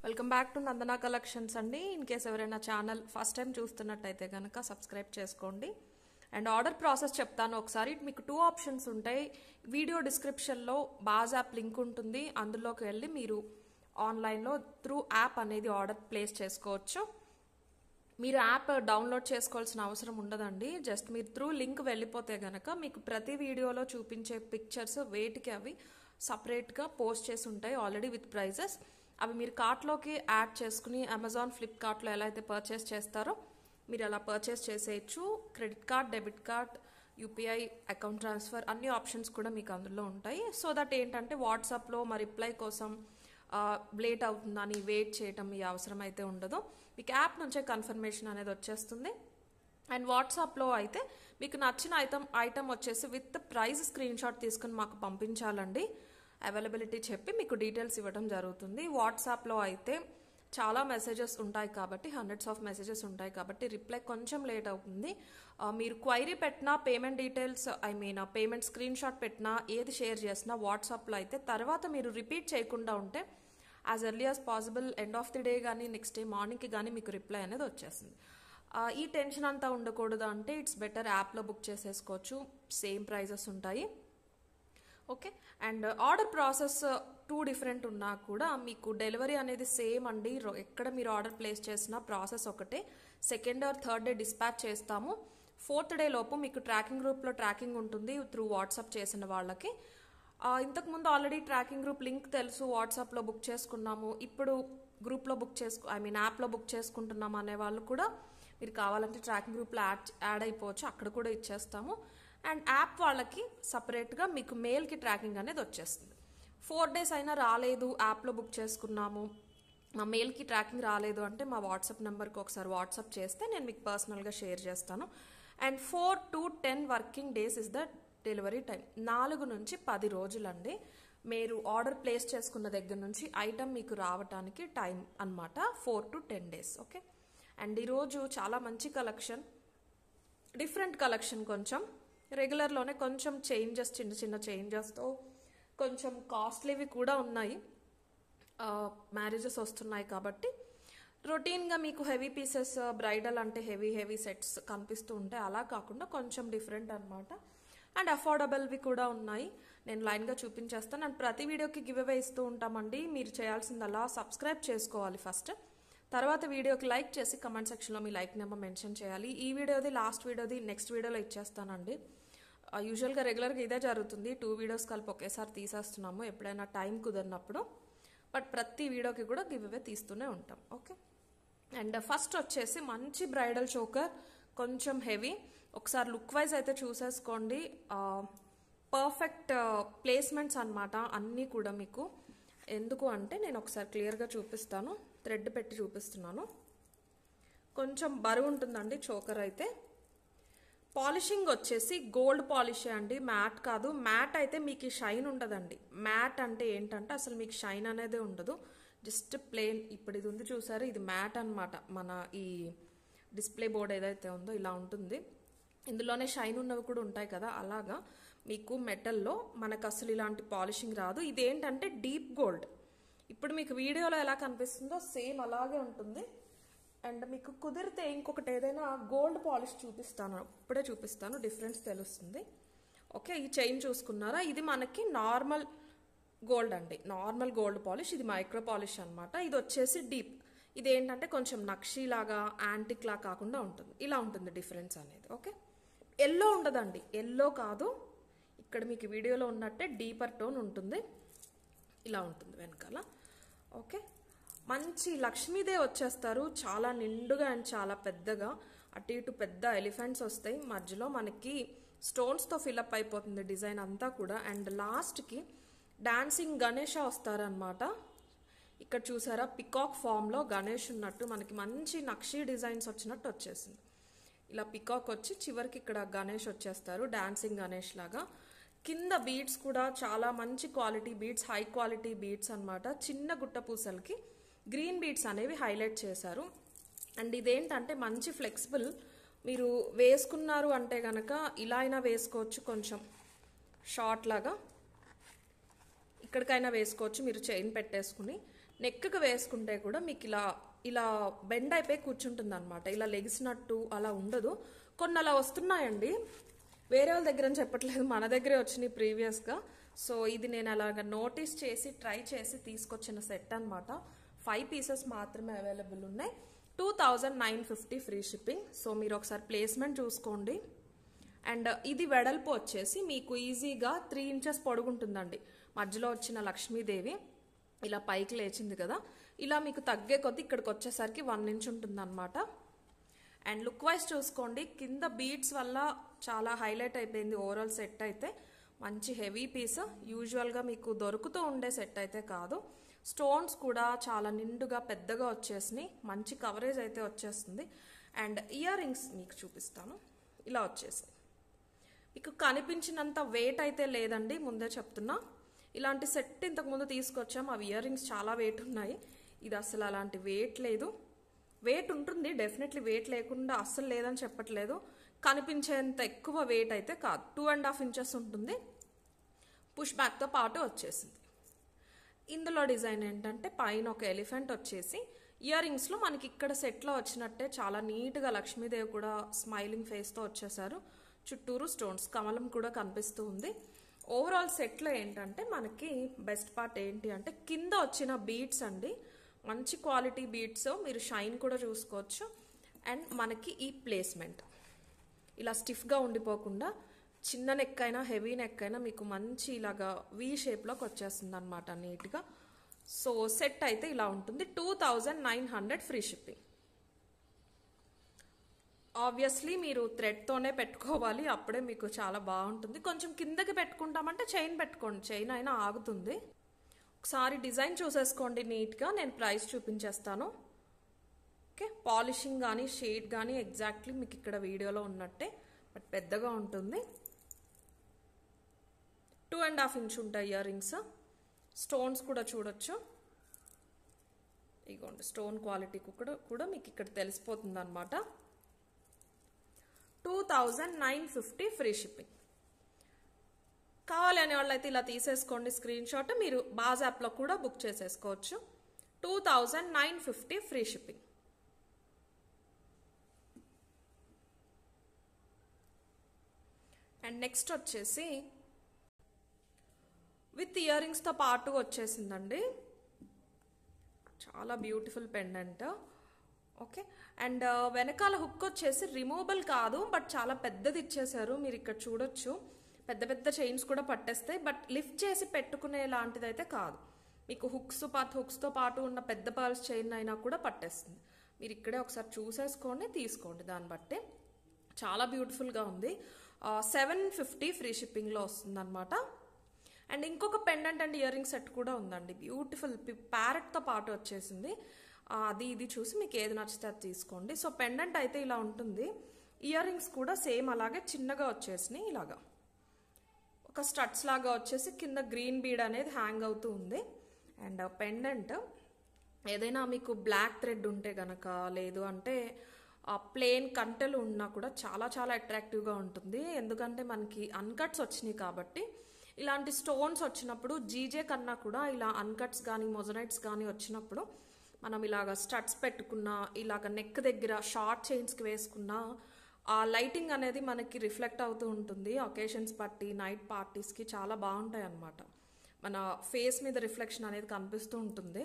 welcome back to Nandana collections అండి in case ఎవరైనా channel first time చూస్తున్నట్టయితే కనుక సబ్స్క్రైబ్ చేసుకోండి అండ్ ఆర్డర్ ప్రాసెస్ చెప్తాను ఒకసారి మీకు టూ ఆప్షన్స్ ఉంటాయి వీడియో డిస్క్రిప్షన్లో బాజ్ యాప్ లింక్ ఉంటుంది అందులోకి వెళ్ళి మీరు ఆన్లైన్లో త్రూ యాప్ అనేది ఆర్డర్ ప్లేస్ చేసుకోవచ్చు మీరు యాప్ డౌన్లోడ్ చేసుకోవాల్సిన అవసరం ఉండదండి జస్ట్ మీరు త్రూ లింక్ వెళ్ళిపోతే గనక మీకు ప్రతి వీడియోలో చూపించే పిక్చర్స్ వేటికి అవి సపరేట్గా పోస్ట్ చేసి ఉంటాయి ఆల్రెడీ విత్ ప్రైజెస్ అవి మీరు కార్ట్లోకి యాడ్ చేసుకుని అమెజాన్ ఫ్లిప్కార్ట్లో ఎలా అయితే పర్చేస్ చేస్తారో మీరు అలా పర్చేస్ చేసేయచ్చు credit card debit card UPI account transfer అన్ని ఆప్షన్స్ కూడా మీకు అందులో ఉంటాయి సో దట్ ఏంటంటే వాట్సాప్లో మా రిప్లై కోసం లేట్ అవుతుందని వెయిట్ చేయటం మీ అవసరం అయితే ఉండదు మీకు యాప్ నుంచే కన్ఫర్మేషన్ అనేది వచ్చేస్తుంది అండ్ వాట్సాప్లో అయితే మీకు నచ్చిన ఐటమ్ ఐటమ్ వచ్చేసి విత్ ప్రైస్ స్క్రీన్ షాట్ తీసుకుని మాకు పంపించాలండి అవైలబిలిటీ చెప్పి మీకు డీటెయిల్స్ ఇవ్వడం జరుగుతుంది వాట్సాప్లో అయితే చాలా మెసేజెస్ ఉంటాయి కాబట్టి హండ్రెడ్స్ ఆఫ్ మెసేజెస్ ఉంటాయి కాబట్టి రిప్లై కొంచెం లేట్ అవుతుంది మీరు క్వైరీ పెట్టినా payment details I mean payment screen shot పెట్టినా ఏది షేర్ చేసినా వాట్సాప్లో అయితే తర్వాత మీరు రిపీట్ చేయకుండా ఉంటే as early as possible end of the day కానీ నెక్స్ట్ డే మార్నింగ్కి కానీ మీకు రిప్లై అనేది వచ్చేస్తుంది ఈ టెన్షన్ అంతా ఉండకూడదు అంటే ఇట్స్ బెటర్ యాప్లో బుక్ చేసేసుకోవచ్చు సేమ్ ప్రైజెస్ ఉంటాయి okay and order process two different ఉన్నా కూడా మీకు డెలివరీ అనేది సేమ్ అండి ఎక్కడ మీరు ఆర్డర్ ప్లేస్ చేసినా ప్రాసెస్ ఒకటే second or third day dispatch చేస్తాము ఫోర్త్ డే లోపు మీకు ట్రాకింగ్ గ్రూప్లో ట్రాకింగ్ ఉంటుంది త్రూ వాట్సాప్ చేసిన వాళ్ళకి ఇంతకుముందు ఆల్రెడీ ట్రాకింగ్ గ్రూప్ లింక్ తెలుసు వాట్సాప్లో బుక్ చేసుకున్నాము ఇప్పుడు గ్రూప్లో బుక్ చేసుకు ఐ మీన్ యాప్లో బుక్ చేసుకుంటున్నాము అనే వాళ్ళు కూడా మీరు కావాలంటే ట్రాకింగ్ గ్రూప్లో యాడ్ యాడ్ అయిపోవచ్చు అక్కడ కూడా ఇచ్చేస్తాము అండ్ యాప్ వాళ్ళకి సపరేట్గా మీకు మెయిల్కి ట్రాకింగ్ అనేది వచ్చేస్తుంది ఫోర్ డేస్ అయినా రాలేదు యాప్లో బుక్ చేసుకున్నాము మా మెయిల్కి ట్రాకింగ్ రాలేదు అంటే మా వాట్సాప్ నెంబర్కి ఒకసారి వాట్సాప్ చేస్తే నేను మీకు పర్సనల్గా షేర్ చేస్తాను and four to ten working days is the delivery time నాలుగు నుంచి పది రోజులండి మీరు ఆర్డర్ ప్లేస్ చేసుకున్న దగ్గర నుంచి ఐటమ్ మీకు రావటానికి టైం అనమాట four to ten days okay and ఈరోజు చాలా మంచి కలెక్షన్ డిఫరెంట్ కలెక్షన్ కొంచెం రెగ్యులర్లోనే కొంచెం చేంజెస్ చిన్న చిన్న చేంజెస్తో కొంచెం కాస్ట్లీవి కూడా ఉన్నాయి మ్యారేజెస్ వస్తున్నాయి కాబట్టి రొటీన్గా మీకు హెవీ పీసెస్ బ్రైడల్ అంటే హెవీ హెవీ సెట్స్ కనిపిస్తూ ఉంటాయి అలా కాకుండా కొంచెం డిఫరెంట్ అనమాట అండ్ అఫోర్డబుల్వి కూడా ఉన్నాయి నేను లైన్గా చూపించేస్తాను అండ్ ప్రతి వీడియోకి గివ్ అవే ఇస్తూ ఉంటామండి మీరు చేయాల్సిందల్లా సబ్స్క్రైబ్ చేసుకోవాలి ఫస్ట్ తర్వాత వీడియోకి లైక్ చేసి కమెంట్ సెక్షన్లో మీ లైక్ నెంబర్ మెన్షన్ చేయాలి ఈ వీడియోది లాస్ట్ వీడియోది నెక్స్ట్ వీడియోలో ఇచ్చేస్తానండి యూజువల్గా రెగ్యులర్గా ఇదే జరుగుతుంది టూ వీడియోస్ కలిపి ఒకేసారి తీసేస్తున్నాము ఎప్పుడైనా టైం కుదిరినప్పుడు బట్ ప్రతి వీడియోకి కూడా గివ్ అవే తీస్తూనే ఉంటాం ఓకే అండ్ ఫస్ట్ వచ్చేసి మంచి బ్రైడల్ చోకర్ కొంచెం హెవీ ఒకసారి లుక్ వైజ్ అయితే చూసేసుకోండి పర్ఫెక్ట్ ప్లేస్మెంట్స్ అనమాట అన్నీ కూడా మీకు ఎందుకు అంటే నేను ఒకసారి క్లియర్గా చూపిస్తాను థ్రెడ్ పెట్టి చూపిస్తున్నాను కొంచెం బరువు ఉంటుందండి చోకర్ అయితే పాలిషింగ్ వచ్చేసి గోల్డ్ పాలిషే అండి మ్యాట్ కాదు మ్యాట్ అయితే మీకు షైన్ ఉండదండి మ్యాట్ అంటే ఏంటంటే అసలు మీకు షైన్ అనేది ఉండదు జస్ట్ ప్లేన్ ఇప్పుడు ఇది ఉంది చూసారు ఇది మ్యాట్ అనమాట మన ఈ డిస్ప్లే బోర్డ్ ఏదైతే ఉందో ఇలా ఉంటుంది ఇందులోనే షైన్ ఉన్నవి కూడా ఉంటాయి కదా అలాగా మీకు మెటల్లో మనకు అసలు ఇలాంటి పాలిషింగ్ రాదు ఇది ఏంటంటే డీప్ గోల్డ్ ఇప్పుడు మీకు వీడియోలో ఎలా కనిపిస్తుందో సేమ్ అలాగే ఉంటుంది అండ్ మీకు కుదిరితే ఇంకొకటి ఏదైనా గోల్డ్ పాలిష్ చూపిస్తాను ఇప్పుడే చూపిస్తాను డిఫరెన్స్ తెలుస్తుంది ఓకే ఈ చైన్ చూసుకున్నారా ఇది మనకి నార్మల్ గోల్డ్ అండి నార్మల్ గోల్డ్ పాలిష్ ఇది మైక్రో పాలిష్ అనమాట ఇది వచ్చేసి డీప్ ఇది ఏంటంటే కొంచెం నక్షీ లాగా యాంటిక్ లా కాకుండా ఉంటుంది ఇలా ఉంటుంది డిఫరెన్స్ అనేది ఓకే ఎల్లో ఉండదండి ఎల్లో కాదు ఇక్కడ మీకు వీడియోలో ఉన్నట్టే డీపర్ టోన్ ఉంటుంది ఇలా ఉంటుంది వెనకాల ఓకే మంచి లక్ష్మీదేవి వచ్చేస్తారు చాలా నిండుగా అండ్ చాలా పెద్దగా అటు ఇటు పెద్ద ఎలిఫెంట్స్ వస్తాయి మధ్యలో మనకి స్టోన్స్తో ఫిలప్ అయిపోతుంది డిజైన్ అంతా కూడా అండ్ లాస్ట్కి డాన్సింగ్ గణేష వస్తారనమాట ఇక్కడ చూసారా పికాక్ ఫామ్లో గణేష్ ఉన్నట్టు మనకి మంచి నక్షీ డిజైన్స్ వచ్చినట్టు వచ్చేసింది ఇలా పికాక్ వచ్చి చివరికి ఇక్కడ గణేష్ వచ్చేస్తారు డాన్సింగ్ గణేష్ లాగా కింద బీడ్స్ కూడా చాలా మంచి quality beads high quality beads అనమాట చిన్న గుట్ట పూసలకి గ్రీన్ బీడ్స్ అనేవి హైలైట్ చేశారు అండ్ ఇదేంటంటే మంచి ఫ్లెక్సిబుల్ మీరు వేసుకున్నారు అంటే గనక ఇలా అయినా వేసుకోవచ్చు కొంచెం షార్ట్ లాగా ఇక్కడికైనా వేసుకోవచ్చు మీరు చైన్ పెట్టేసుకుని నెక్కి వేసుకుంటే కూడా మీకు ఇలా ఇలా బెండ్ అయిపోయి కూర్చుంటుంది అనమాట ఇలా లెగిసినట్టు అలా ఉండదు కొన్ని అలా వస్తున్నాయండి వేరే వాళ్ళ దగ్గర అని చెప్పట్లేదు మన దగ్గరే వచ్చినాయి ప్రీవియస్గా సో ఇది నేను అలాగ నోటీస్ చేసి ట్రై చేసి తీసుకొచ్చిన సెట్ అనమాట ఫైవ్ పీసెస్ మాత్రమే అవైలబుల్ ఉన్నాయి two thousand nine fifty free shipping so మీరు ఒకసారి ప్లేస్మెంట్ చూసుకోండి అండ్ ఇది వెడల్పు వచ్చేసి మీకు ఈజీగా త్రీ ఇంచెస్ పొడుగుంటుందండి మధ్యలో వచ్చిన లక్ష్మీదేవి ఇలా పైకి లేచింది కదా ఇలా మీకు తగ్గే కొద్దీ ఇక్కడికి వచ్చేసరికి వన్ ఇంచ్ ఉంటుంది అనమాట అండ్ లుక్ వైజ్ చూసుకోండి కింద బీడ్స్ వల్ల చాలా హైలైట్ అయిపోయింది ఓవరాల్ సెట్ అయితే మంచి హెవీ పీస్ యూజువల్గా మీకు దొరుకుతూ ఉండే సెట్ అయితే కాదు స్టోన్స్ కూడా చాలా నిండుగా పెద్దగా వచ్చేసినాయి మంచి కవరేజ్ అయితే వచ్చేస్తుంది అండ్ ఇయర్ రింగ్స్ మీకు చూపిస్తాను ఇలా వచ్చేసాయి మీకు కనిపించినంత వెయిట్ అయితే లేదండి ముందే చెప్తున్నా ఇలాంటి సెట్ ఇంతకుముందు తీసుకొచ్చాం అవి ఇయర్ రింగ్స్ చాలా వెయిట్ ఉన్నాయి ఇది అసలు అలాంటి వెయిట్ లేదు వెయిట్ ఉంటుంది డెఫినెట్లీ వెయిట్ లేకుండా అస్సలు లేదని చెప్పట్లేదు కనిపించేంత ఎక్కువ వెయిట్ అయితే కాదు టూ అండ్ హాఫ్ ఇంచెస్ ఉంటుంది పుష్ బ్యాక్తో పాటు వచ్చేసింది ఇందులో డిజైన్ ఏంటంటే పైన ఒక ఎలిఫెంట్ వచ్చేసి ఇయర్ రింగ్స్లో మనకి ఇక్కడ సెట్లో వచ్చినట్టే చాలా నీట్గా లక్ష్మీదేవి కూడా స్మైలింగ్ ఫేస్తో వచ్చేసారు చుట్టూరు స్టోన్స్ కమలం కూడా కనిపిస్తూ ఉంది ఓవరాల్ సెట్లో ఏంటంటే మనకి బెస్ట్ పార్ట్ ఏంటి అంటే కింద వచ్చిన బీట్స్ అండి మంచి క్వాలిటీ బీట్స్ మీరు షైన్ కూడా చూసుకోవచ్చు అండ్ మనకి ఈ ప్లేస్మెంట్ ఇలా స్టిఫ్గా ఉండిపోకుండా చిన్న నెక్ అయినా హెవీ నెక్ అయినా మీకు మంచి ఇలాగా వీ షేప్లోకి వచ్చేస్తుంది అనమాట నీట్గా సో సెట్ అయితే ఇలా ఉంటుంది two thousand nine hundred free shipping obviously మీరు థ్రెడ్తోనే పెట్టుకోవాలి అప్పుడే మీకు చాలా బాగుంటుంది కొంచెం కిందకి పెట్టుకుంటామంటే చైన్ పెట్టుకోండి చైన్ అయినా ఆగుతుంది ఒకసారి డిజైన్ చూసేసుకోండి నీట్గా నేను ప్రైస్ చూపించేస్తాను ఓకే పాలిషింగ్ కానీ షేడ్ కానీ ఎగ్జాక్ట్లీ మీకు ఇక్కడ వీడియోలో ఉన్నట్టే బట్ పెద్దగా ఉంటుంది టూ అండ్ హాఫ్ ఇంచ్ ఉంటాయి ఇయర్ రింగ్స్ స్టోన్స్ కూడా చూడొచ్చు ఇగోండి స్టోన్ క్వాలిటీ కూడా కూడా మీకు ఇక్కడ తెలిసిపోతుంది అనమాట two thousand nine fifty free shipping కావాలి అనే వాళ్ళైతే ఇలా తీసేసుకోండి స్క్రీన్ షాట్ మీరు బాజ్ యాప్లో కూడా బుక్ చేసేసుకోవచ్చు two thousand nine fifty free shipping and next వచ్చేసి విత్ ఇయర్ రింగ్స్తో పాటు వచ్చేసిందండి చాలా బ్యూటిఫుల్ పెండెంట్ ఓకే అండ్ వెనకాల హుక్ వచ్చేసి రిమూవబుల్ కాదు బట్ చాలా పెద్దది ఇచ్చేసారు మీరు ఇక్కడ చూడొచ్చు పెద్ద పెద్ద చైన్స్ కూడా పట్టేస్తాయి బట్ లిఫ్ట్ చేసి పెట్టుకునే లాంటిదైతే కాదు మీకు హుక్స్ పాత హుక్స్తో పాటు ఉన్న పెద్ద పర్ల్స్ చైన్ అయినా కూడా పట్టేస్తుంది మీరు ఇక్కడే ఒకసారి చూసేసుకోండి తీసుకోండి దాన్ని బట్టి చాలా బ్యూటిఫుల్గా ఉంది సెవెన్ ఫిఫ్టీ ఫ్రీ షిప్పింగ్లో వస్తుంది అనమాట అండ్ ఇంకొక pendant and earring set కూడా ఉందండి బ్యూటిఫుల్ ప్యారెట్తో పాటు వచ్చేసింది అది ఇది చూసి మీకు ఏది నచ్చితే అది తీసుకోండి సో పెండెంట్ అయితే ఇలా ఉంటుంది ఇయర్ రింగ్స్ కూడా సేమ్ అలాగే చిన్నగా వచ్చేసినాయి ఇలాగా ఒక స్టడ్స్ లాగా వచ్చేసి కింద గ్రీన్ బీడ్ అనేది హ్యాంగ్ అవుతూ ఉంది అండ్ పెండెంట్ ఏదైనా మీకు బ్లాక్ థ్రెడ్ ఉంటే గనక లేదు అంటే ప్లేన్ కంటెలు ఉన్నా కూడా చాలా చాలా అట్రాక్టివ్గా ఉంటుంది ఎందుకంటే మనకి అన్కట్స్ వచ్చినాయి కాబట్టి ఇలాంటి స్టోన్స్ వచ్చినప్పుడు జీజే కన్నా కూడా ఇలా అన్కట్స్ కానీ మొజనైట్స్ కానీ వచ్చినప్పుడు మనం ఇలాగ స్టడ్స్ పెట్టుకున్న ఇలాగ నెక్ దగ్గర షార్ట్ చైన్స్కి వేసుకున్న ఆ లైటింగ్ అనేది మనకి రిఫ్లెక్ట్ అవుతూ ఉంటుంది ఒకేషన్స్ బట్టి నైట్ పార్టీస్కి చాలా బాగుంటాయి అన్నమాట మన ఫేస్ మీద రిఫ్లెక్షన్ అనేది కనిపిస్తూ ఉంటుంది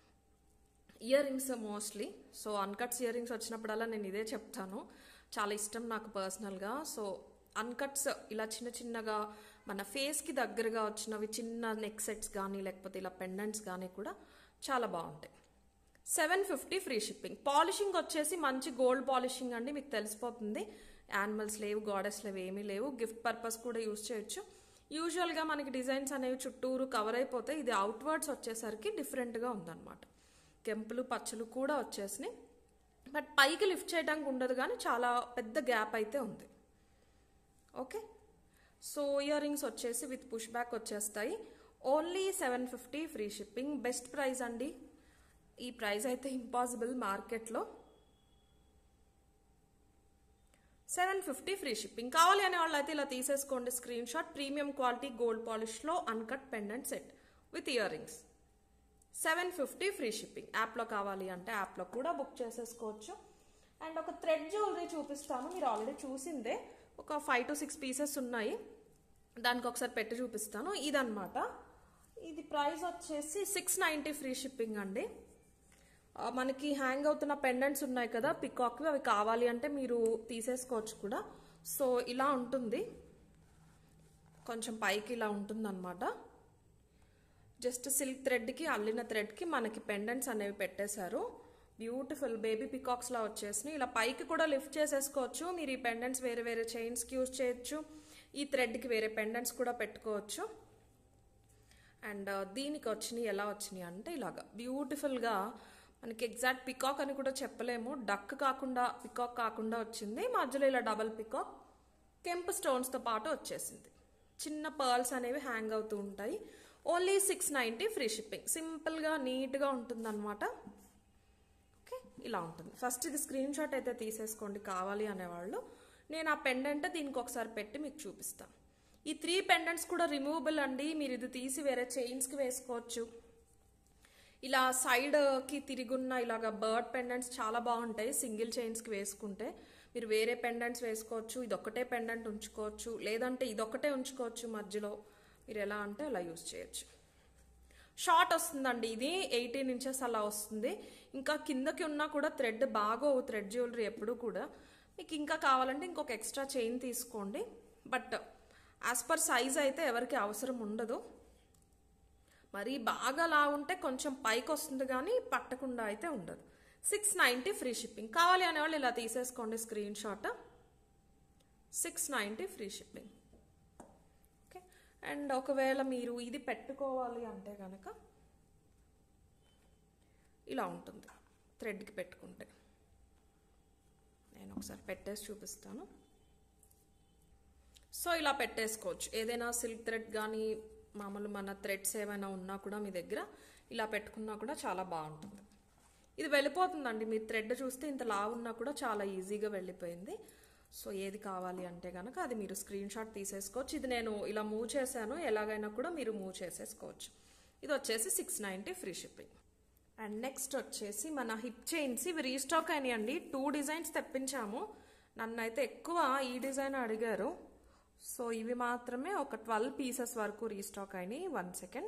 earrings mostly so uncuts earrings వచ్చినప్పుడల్లా నేను ఇదే చెప్తాను చాలా ఇష్టం నాకు పర్సనల్గా సో అన్కట్స్ ఇలా చిన్న చిన్నగా మన ఫేస్కి దగ్గరగా వచ్చినవి చిన్న నెక్ సెట్స్ కానీ లేకపోతే ఇలా పెండెంట్స్ కానీ కూడా చాలా బాగుంటాయి seven fifty free shipping polishing వచ్చేసి మంచి గోల్డ్ పాలిషింగ్ అండి మీకు తెలిసిపోతుంది యానిమల్స్ లేవు గాడెస్ లేవు ఏమీ లేవు గిఫ్ట్ పర్పస్ కూడా యూజ్ చేయొచ్చు యూజువల్గా మనకి డిజైన్స్ అనేవి చుట్టూరు కవర్ అయిపోతే ఇది అవుట్వర్డ్స్ వచ్చేసరికి డిఫరెంట్గా ఉందన్నమాట కెంపులు పచ్చలు కూడా వచ్చేసినాయి బట్ పైకి లిఫ్ట్ చేయడానికి ఉండదు కానీ చాలా పెద్ద గ్యాప్ అయితే ఉంది ఓకే సో ఇయర్ రింగ్స్ వచ్చేసి విత్ పుష్ బ్యాక్ వచ్చేస్తాయి only seven fifty free shipping best price అండి ఈ ప్రైస్ అయితే ఇంపాసిబుల్ మార్కెట్లో సెవెన్ ఫిఫ్టీ ఫ్రీ షిప్పింగ్ కావాలి అనే వాళ్ళు అయితే ఇలా తీసేసుకోండి screen shot premium quality gold పాలిష్లో uncut pendant set with year earrings seven fifty free shipping యాప్లో కావాలి అంటే యాప్లో కూడా బుక్ చేసేసుకోవచ్చు అండ్ ఒక థ్రెడ్ జ్యువెలరీ చూపిస్తాను మీరు ఆల్రెడీ చూసిందే ఒక ఫైవ్ టు సిక్స్ పీసెస్ ఉన్నాయి దానికి ఒకసారి పెట్టి చూపిస్తాను ఇదన్నమాట ఇది ప్రైస్ వచ్చేసి సిక్స్ నైంటీ ఫ్రీ షిప్పింగ్ అండి ఆ, మనకి హ్యాంగ్ అవుతున్న పెండెంట్స్ ఉన్నాయి కదా పికాక్వి అవి కావాలి అంటే మీరు తీసేసుకోవచ్చు కూడా సో ఇలా ఉంటుంది కొంచెం పైకి ఇలా ఉంటుంది జస్ట్ సిల్క్ థ్రెడ్కి అల్లిన థ్రెడ్కి మనకి పెండెంట్స్ అనేవి పెట్టేశారు బ్యూటిఫుల్ బేబీ పికాక్స్ లా వచ్చేసినాయి ఇలా పైకి కూడా లిఫ్ట్ చేసేసుకోవచ్చు మీరు ఈ పెండెంట్స్ వేరే వేరే చైన్స్కి యూజ్ చేయొచ్చు ఈ థ్రెడ్కి వేరే పెండెంట్స్ కూడా పెట్టుకోవచ్చు అండ్ దీనికి వచ్చినాయి ఎలా వచ్చినాయి అంటే ఇలాగా బ్యూటిఫుల్గా మనకి ఎగ్జాక్ట్ పికాక్ అని కూడా చెప్పలేము డక్ కాకుండా పికాక్ కాకుండా వచ్చింది మధ్యలో ఇలా డబల్ పికాక్ కెంపు స్టోన్స్తో పాటు వచ్చేసింది చిన్న పర్ల్స్ అనేవి హ్యాంగ్ అవుతూ ఉంటాయి only six ninety free shipping సింపుల్గా నీట్గా ఉంటుందన్నమాట ఓకే ఇలా ఉంటుంది ఫస్ట్ ఇది స్క్రీన్ షాట్ అయితే తీసేసుకోండి కావాలి అనేవాళ్ళు నేను ఆ పెండెంట్ దీనికి ఒకసారి పెట్టి మీకు చూపిస్తాను ఈ త్రీ పెండెంట్స్ కూడా రిమూవబుల్ అండి మీరు ఇది తీసి వేరే చైన్స్కి వేసుకోవచ్చు ఇలా సైడ్కి తిరుగున్న ఇలాగ బర్డ్ పెండెంట్స్ చాలా బాగుంటాయి సింగిల్ చైన్స్కి వేసుకుంటే మీరు వేరే పెండెంట్స్ వేసుకోవచ్చు ఇదొక్కటే పెండెంట్ ఉంచుకోవచ్చు లేదంటే ఇదొక్కటే ఉంచుకోవచ్చు మధ్యలో మీరు ఎలా అంటే అలా యూజ్ చేయొచ్చు షార్ట్ వస్తుందండి ఇది ఎయిటీన్ ఇంచెస్ అలా వస్తుంది ఇంకా కిందకి ఉన్నా కూడా థ్రెడ్ బాగోవు థ్రెడ్ జ్యువెలరీ ఎప్పుడు కూడా మీకు ఇంకా కావాలంటే ఇంకొక ఎక్స్ట్రా చైన్ తీసుకోండి బట్ యాజ్ పర్ సైజ్ అయితే ఎవరికి అవసరం ఉండదు మరి బాగా లా ఉంటే కొంచెం పైకి వస్తుంది కానీ పట్టకుండా అయితే ఉండదు సిక్స్ నైంటీ ఫ్రీ షిప్పింగ్ కావాలి అనేవాళ్ళు ఇలా తీసేసుకోండి screen shot six ninety free shipping okay and ఒకవేళ మీరు ఇది పెట్టుకోవాలి అంటే కనుక ఇలా ఉంటుంది థ్రెడ్కి పెట్టుకుంటే నేను ఒకసారి పెట్టేసి చూపిస్తాను సో ఇలా పెట్టేసుకోవచ్చు ఏదైనా సిల్క్ థ్రెడ్ కానీ మామూలు మన థ్రెడ్స్ ఏమైనా ఉన్నా కూడా మీ దగ్గర ఇలా పెట్టుకున్నా కూడా చాలా బాగుంటుంది ఇది వెళ్ళిపోతుందండి మీ థ్రెడ్ చూస్తే ఇంత లావు ఉన్నా కూడా చాలా ఈజీగా వెళ్ళిపోయింది సో ఏది కావాలి అంటే కనుక అది మీరు స్క్రీన్ షాట్ తీసేసుకోవచ్చు ఇది నేను ఇలా మూవ్ చేశాను ఎలాగైనా కూడా మీరు మూవ్ చేసేసుకోవచ్చు ఇది వచ్చేసి six ninety free shipping and next వచ్చేసి మన హిప్ చైన్స్ ఇవి రీస్టాక్ అయినాయండి టూ డిజైన్స్ తెప్పించాము నన్ను అయితే ఎక్కువ ఈ డిజైన్ అడిగారు సో ఇవి మాత్రమే ఒక ట్వెల్వ్ పీసెస్ వరకు రీస్టాక్ అయినాయి వన్ సెకండ్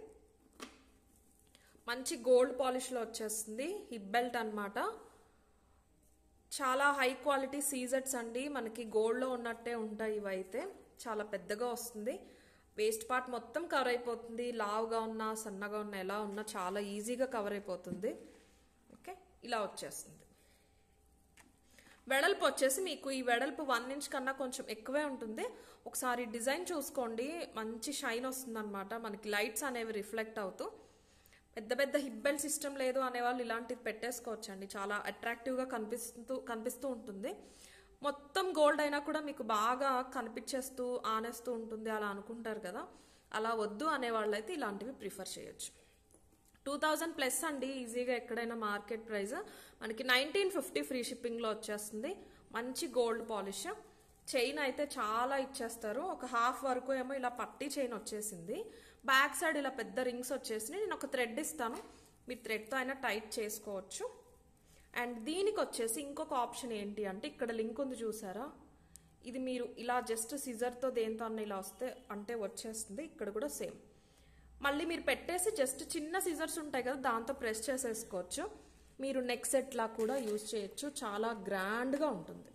మంచి గోల్డ్ పాలిష్లో వచ్చేస్తుంది హిప్ బెల్ట్ అన్నమాట చాలా హై క్వాలిటీ సీజెట్స్ అండి మనకి గోల్డ్లో ఉన్నట్టే ఉంటాయి ఇవైతే చాలా పెద్దగా వస్తుంది వేస్ట్ పార్ట్ మొత్తం కవర్ అయిపోతుంది లావుగా ఉన్నా సన్నగా ఉన్నా ఎలా ఉన్నా చాలా ఈజీగా కవర్ అయిపోతుంది ఓకే ఇలా వచ్చేస్తుంది వెడల్పు వచ్చేసి మీకు ఈ వెడల్పు వన్ ఇంచ్ కన్నా కొంచెం ఎక్కువే ఉంటుంది ఒకసారి డిజైన్ చూసుకోండి మంచి షైన్ వస్తుంది అనమాట మనకి లైట్స్ అనేవి రిఫ్లెక్ట్ అవుతూ పెద్ద పెద్ద హిప్ బెల్ట్ సిస్టమ్ లేదు అనేవాళ్ళు ఇలాంటిది పెట్టేసుకోవచ్చు అండి చాలా అట్రాక్టివ్గా కనిపిస్తూ కనిపిస్తూ ఉంటుంది మొత్తం గోల్డ్ అయినా కూడా మీకు బాగా కనిపించేస్తూ ఆనేస్తూ ఉంటుంది అలా అనుకుంటారు కదా అలా వద్దు అనేవాళ్ళు అయితే ఇలాంటివి ప్రిఫర్ చేయొచ్చు టూ థౌజండ్ ప్లస్ అండి ఈజీగా ఎక్కడైనా మార్కెట్ ప్రైస్ మనకి నైన్టీన్ ఫిఫ్టీ ఫ్రీ షిప్పింగ్లో వచ్చేస్తుంది మంచి గోల్డ్ పాలిష్ చైన్ అయితే చాలా ఇచ్చేస్తారు ఒక హాఫ్ వరకు ఏమో ఇలా పట్టీ చైన్ వచ్చేసింది బ్యాక్ సైడ్ ఇలా పెద్ద రింగ్స్ వచ్చేసినాయి నేను ఒక థ్రెడ్ ఇస్తాను మీరు థ్రెడ్తో అయినా టైట్ చేసుకోవచ్చు అండ్ దీనికి వచ్చేసి ఇంకొక ఆప్షన్ ఏంటి అంటే ఇక్కడ లింక్ ఉంది చూసారా ఇది మీరు ఇలా జస్ట్ సిజర్తో దేంతో అన్న ఇలా వస్తే అంటే వచ్చేస్తుంది ఇక్కడ కూడా సేమ్ మళ్ళీ మీరు పెట్టేసి జస్ట్ చిన్న సిజర్స్ ఉంటాయి కదా దాంతో ప్రెస్ చేసేసుకోవచ్చు మీరు నెక్ సెట్లా కూడా యూజ్ చేయొచ్చు చాలా గ్రాండ్గా ఉంటుంది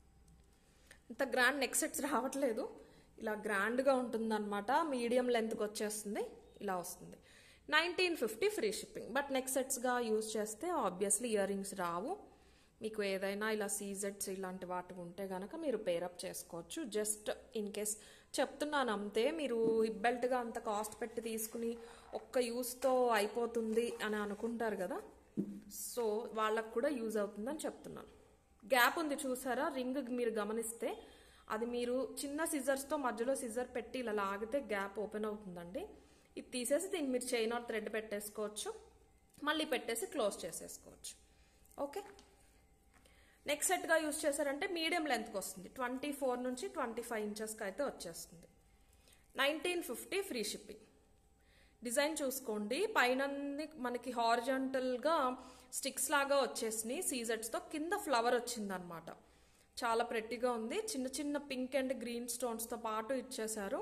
ఇంత గ్రాండ్ నెక్ సెట్స్ రావట్లేదు ఇలా గ్రాండ్గా ఉంటుంది అనమాట మీడియం లెంత్కి వచ్చేస్తుంది ఇలా వస్తుంది nineteen fifty free shipping but neck సెట్స్గా యూజ్ చేస్తే ఆబ్వియస్లీ ఇయర్ రింగ్స్ రావు మీకు ఏదైనా ఇలా సీజెట్స్ ఇలాంటి వాటి ఉంటే కనుక మీరు పేరప్ చేసుకోవచ్చు జస్ట్ ఇన్ కేస్ చెప్తున్నాను అంతే మీరు హిప్ బెల్ట్గా అంత కాస్ట్ పెట్టి తీసుకుని ఒక్క యూస్తో అయిపోతుంది అని అనుకుంటారు కదా సో వాళ్ళకు కూడా యూజ్ అవుతుందని చెప్తున్నాను గ్యాప్ ఉంది చూసారా రింగ్ మీరు గమనిస్తే అది మీరు చిన్న సిజర్స్తో మధ్యలో సిజర్ పెట్టి ఇలా లాగితే గ్యాప్ ఓపెన్ అవుతుందండి ఇది తీసేసి దీన్ని మీరు చైన్ ఆర్ థ్రెడ్ పెట్టేసుకోవచ్చు మళ్ళీ పెట్టేసి క్లోజ్ చేసేసుకోవచ్చు ఓకే నెక్స్ట్ సెట్గా యూస్ చేశారంటే మీడియం లెంత్కి వస్తుంది ట్వంటీ ఫోర్ నుంచి ట్వంటీ ఫైవ్ ఇంచెస్కి అయితే వచ్చేస్తుంది nineteen fifty free shipping design చూసుకోండి పైన మనకి హారిజంటల్గా స్టిక్స్ లాగా వచ్చేసినాయి సీజెట్స్తో కింద ఫ్లవర్ వచ్చిందనమాట చాలా ప్రెట్టిగా ఉంది చిన్న చిన్న పింక్ అండ్ గ్రీన్ స్టోన్స్తో పాటు ఇచ్చేశారు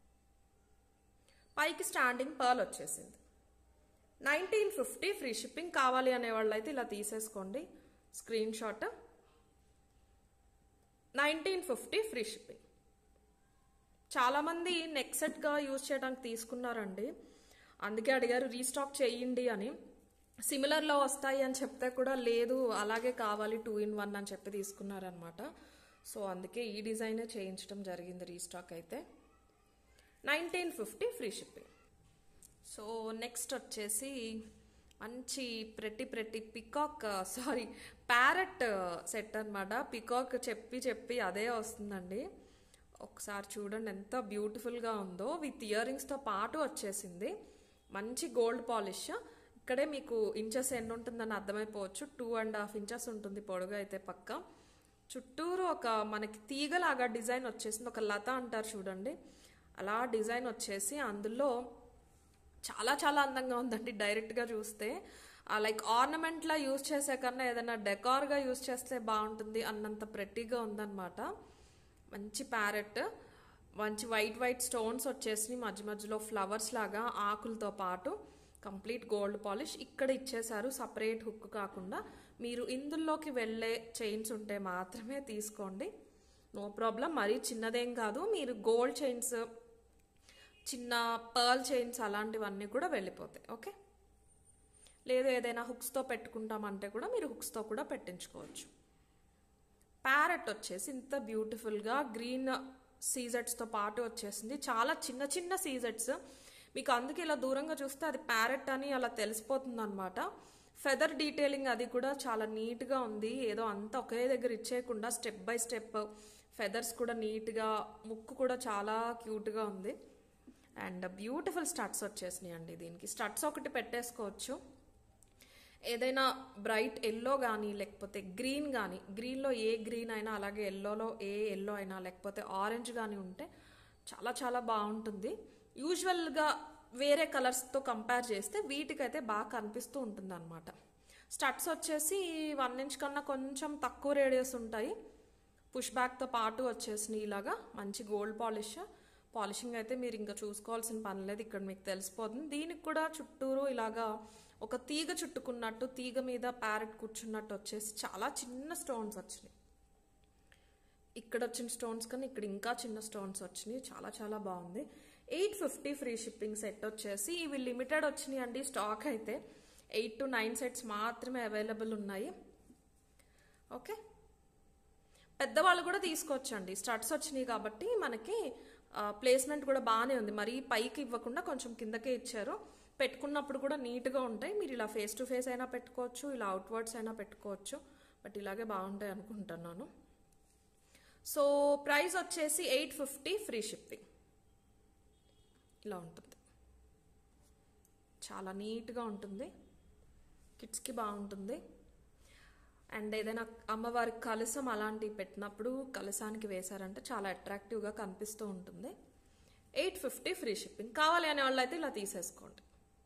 పైకి స్టాండింగ్ పర్ల్ వచ్చేసింది నైన్టీన్ ఫిఫ్టీ ఫ్రీ షిప్పింగ్ కావాలి అనే వాళ్ళు అయితే ఇలా తీసేసుకోండి screen shot nineteen fifty free shipping చాలామంది నెక్ సెట్గా యూజ్ చేయడానికి తీసుకున్నారండి అందుకే అడిగారు రీస్టాక్ చేయండి అని సిమిలర్లో వస్తాయి అని చెప్తే కూడా లేదు అలాగే కావాలి టూ ఇన్ వన్ అని చెప్పి తీసుకున్నారనమాట సో అందుకే ఈ డిజైనే చేయించడం జరిగింది రీస్టాక్ అయితే nineteen fifty free shipping so next వచ్చేసి మంచి ప్రతి ప్రతి పికాక్ సారీ ప్యారెట్ సెట్ అనమాట పికాక్ చెప్పి చెప్పి అదే వస్తుందండి ఒకసారి చూడండి ఎంత బ్యూటిఫుల్గా ఉందో విత్ ఇయర్ రింగ్స్తో పాటు వచ్చేసింది మంచి గోల్డ్ పాలిష్ ఇక్కడే మీకు ఇంచెస్ ఎన్ని ఉంటుందని అర్థమైపోవచ్చు టూ అండ్ హాఫ్ ఇంచెస్ ఉంటుంది పొడుగు అయితే పక్క చుట్టూరు ఒక మనకి తీగలాగా డిజైన్ వచ్చేసింది ఒక లత అంటారు చూడండి అలా డిజైన్ వచ్చేసి అందులో చాలా చాలా అందంగా ఉందండి డైరెక్ట్గా చూస్తే లైక్ ఆర్నమెంట్లా యూజ్ చేసే కన్నా ఏదైనా డెకార్గా యూజ్ చేస్తే బాగుంటుంది అన్నంత ప్రెట్టిగా ఉందన్నమాట మంచి ప్యారెట్ మంచి వైట్ వైట్ స్టోన్స్ వచ్చేసి మధ్య మధ్యలో ఫ్లవర్స్ లాగా ఆకులతో పాటు కంప్లీట్ గోల్డ్ పాలిష్ ఇక్కడ ఇచ్చేశారు సపరేట్ హుక్ కాకుండా మీరు ఇందులోకి వెళ్ళే చైన్స్ ఉంటే మాత్రమే తీసుకోండి నో ప్రాబ్లం మరీ చిన్నదేం కాదు మీరు గోల్డ్ చైన్స్ చిన్న పర్ల్ చైన్స్ అలాంటివన్నీ కూడా వెళ్ళిపోతాయి ఓకే లేదు ఏదైనా హుక్స్తో పెట్టుకుంటామంటే కూడా మీరు హుక్స్తో కూడా పెట్టించుకోవచ్చు ప్యారెట్ వచ్చేసి ఇంత బ్యూటిఫుల్గా గ్రీన్ సీజెట్స్తో పాటు వచ్చేసింది చాలా చిన్న చిన్న సీజెట్స్ మీకు అందుకే ఇలా దూరంగా చూస్తే అది ప్యారెట్ అని అలా తెలిసిపోతుంది అనమాట ఫెదర్ డీటెయిలింగ్ అది కూడా చాలా నీట్గా ఉంది ఏదో అంతా ఒకే దగ్గర ఇచ్చేయకుండా స్టెప్ బై స్టెప్ ఫెదర్స్ కూడా నీట్గా ముక్కు కూడా చాలా క్యూట్గా ఉంది అండ్ బ్యూటిఫుల్ స్టడ్స్ వచ్చేసినాయి అండి దీనికి స్టడ్స్ ఒకటి పెట్టేసుకోవచ్చు ఏదైనా బ్రైట్ ఎల్లో కానీ లేకపోతే గ్రీన్ కానీ గ్రీన్లో ఏ గ్రీన్ అయినా అలాగే ఎల్లోలో ఏ ఎల్లో అయినా లేకపోతే ఆరెంజ్ కానీ ఉంటే చాలా చాలా బాగుంటుంది యూజువల్గా వేరే కలర్స్తో కంపేర్ చేస్తే వీటికైతే బాగా కనిపిస్తూ ఉంటుంది అనమాట స్టడ్స్ వచ్చేసి వన్ ఇంచ్ కన్నా కొంచెం తక్కువ రేడియస్ ఉంటాయి పుష్ బ్యాక్తో పాటు వచ్చేసినాయి ఇలాగా మంచి గోల్డ్ పాలిష్ పాలిషింగ్ అయితే మీరు ఇంకా చూసుకోవాల్సిన పని లేదు ఇక్కడ మీకు తెలిసిపోతుంది దీనికి కూడా చుట్టూరు ఇలాగా ఒక తీగ చుట్టుకున్నట్టు తీగ మీద ప్యారెట్ కూర్చున్నట్టు వచ్చేసి చాలా చిన్న స్టోన్స్ వచ్చినాయి ఇక్కడ వచ్చిన స్టోన్స్ కన్నా ఇక్కడ ఇంకా చిన్న స్టోన్స్ వచ్చినాయి చాలా చాలా బాగుంది eight fifty free shipping set వచ్చేసి ఇవి లిమిటెడ్ వచ్చినాయి అండి స్టాక్ అయితే ఎయిట్ టు నైన్ సెట్స్ మాత్రమే అవైలబుల్ ఉన్నాయి ఓకే పెద్దవాళ్ళు కూడా తీసుకోవచ్చండి స్టడ్స్ వచ్చినాయి కాబట్టి మనకి ప్లేస్మెంట్ కూడా బాగానే ఉంది మరి పైకి ఇవ్వకుండా కొంచెం కిందకే ఇచ్చారు పెట్టుకున్నప్పుడు కూడా నీట్గా ఉంటాయి మీరు ఇలా ఫేస్ టు ఫేస్ అయినా పెట్టుకోవచ్చు ఇలా అవుట్వర్డ్స్ అయినా పెట్టుకోవచ్చు బట్ ఇలాగే బాగుంటాయి అనుకుంటున్నాను సో ప్రైస్ వచ్చేసి ఎయిట్ ఫిఫ్టీ ఫ్రీ షిప్పింగ్ ఇలా ఉంటుంది చాలా నీట్గా ఉంటుంది కిడ్స్కి బాగుంటుంది అండ్ ఏదైనా అమ్మవారికి కలసం అలాంటివి పెట్టినప్పుడు కలసానికి వేశారంటే చాలా అట్రాక్టివ్గా కనిపిస్తూ ఉంటుంది ఎయిట్ ఫిఫ్టీ ఫ్రీ షిప్పింగ్ కావాలి అనే వాళ్ళు అయితే ఇలా తీసేసుకోండి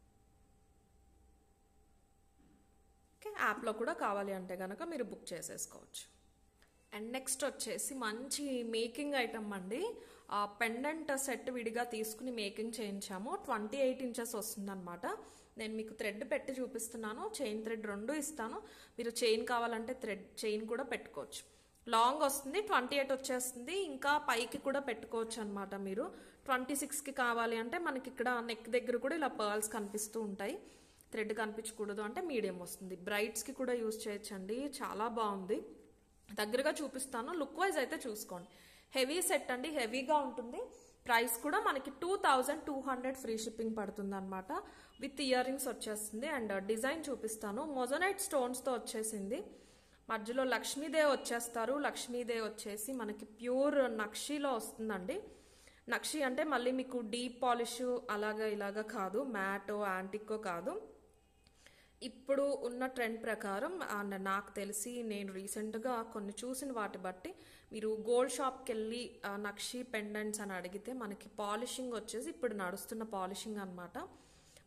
ఓకే యాప్లో కూడా కావాలి అంటే కనుక మీరు బుక్ చేసేసుకోవచ్చు అండ్ నెక్స్ట్ వచ్చేసి మంచి మేకింగ్ ఐటమ్ అండి పెండెంట్ సెట్ విడిగా తీసుకుని మేకింగ్ చేయించాము ట్వంటీ ఎయిట్ ఇంచెస్ వస్తుందన్నమాట నేను మీకు థ్రెడ్ పెట్టి చూపిస్తున్నాను చైన్ థ్రెడ్ రెండు ఇస్తాను మీరు చైన్ కావాలంటే థ్రెడ్ చైన్ కూడా పెట్టుకోవచ్చు లాంగ్ వస్తుంది ట్వంటీ ఎయిట్ వచ్చేస్తుంది ఇంకా పైకి కూడా పెట్టుకోవచ్చు అనమాట మీరు ట్వంటీ సిక్స్కి కావాలి అంటే మనకి ఇక్కడ నెక్ దగ్గర కూడా ఇలా పర్ల్స్ కనిపిస్తూ ఉంటాయి థ్రెడ్ కనిపించకూడదు అంటే మీడియం వస్తుంది బ్రైట్స్కి కూడా యూజ్ చేయొచ్చండి చాలా బాగుంది దగ్గరగా చూపిస్తాను లుక్ వైజ్ అయితే చూసుకోండి హెవీ సెట్ అండి హెవీగా ఉంటుంది ప్రైస్ కూడా మనకి two thousand two hundred free shipping పడుతుంది అనమాట విత్ ఇయర్ రింగ్స్ వచ్చేస్తుంది అండ్ డిజైన్ చూపిస్తాను మొజనైట్ స్టోన్స్తో వచ్చేసింది మధ్యలో లక్ష్మీదేవి వచ్చేస్తారు లక్ష్మీదేవి వచ్చేసి మనకి ప్యూర్ నక్షీలో వస్తుందండి నక్షి అంటే మళ్ళీ మీకు డీప్ పాలిష్ అలాగా ఇలాగా కాదు మ్యాటో యాంటిక్కో కాదు ఇప్పుడు ఉన్న ట్రెండ్ ప్రకారం అండ్ నాకు తెలిసి నేను రీసెంట్గా కొన్ని చూసిన వాటి బట్టి మీరు గోల్డ్ షాప్కి వెళ్ళి నక్షి పెండెంట్స్ అని అడిగితే మనకి పాలిషింగ్ వచ్చేసి ఇప్పుడు నడుస్తున్న పాలిషింగ్ అనమాట